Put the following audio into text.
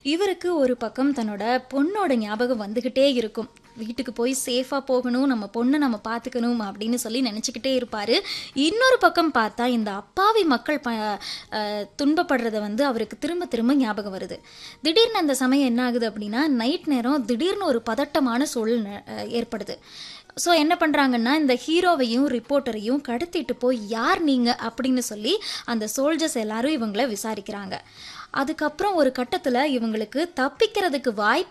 இவருக்கு ஒரு பக்கம் தன்னோட பொண்ணோட ஞாபகம் வந்துக்கிட்டே இருக்கும் வீட்டுக்கு போய் சேஃபாக போகணும் நம்ம பொண்ணை நம்ம பார்த்துக்கணும் அப்படின்னு சொல்லி நினச்சிக்கிட்டே இருப்பார் இன்னொரு பக்கம் பார்த்தா இந்த அப்பாவி மக்கள் ப அஹ், துன்பப்படுறத வந்து அவருக்கு திரும்ப திரும்ப ஞாபகம் வருது திடீர்னு அந்த சமயம் என்ன ஆகுது அப்படின்னா நைட் நேரம் திடீர்னு ஒரு பதட்டமான சூழல் ந- அஹ், ஏற்படுது ஸோ என்ன பண்ணுறாங்கன்னா இந்த ஹீரோவையும் ரிப்போர்ட்டரையும் கடத்திட்டு போய் யார் நீங்கள் அப்படின்னு சொல்லி அந்த சோல்ஜர்ஸ் எல்லாரும் இவங்கள விசாரிக்கிறாங்க அதுக்கப்புறம் ஒரு கட்டத்தில் இவங்களுக்கு தப்பிக்கிறதுக்கு வாய்ப்பு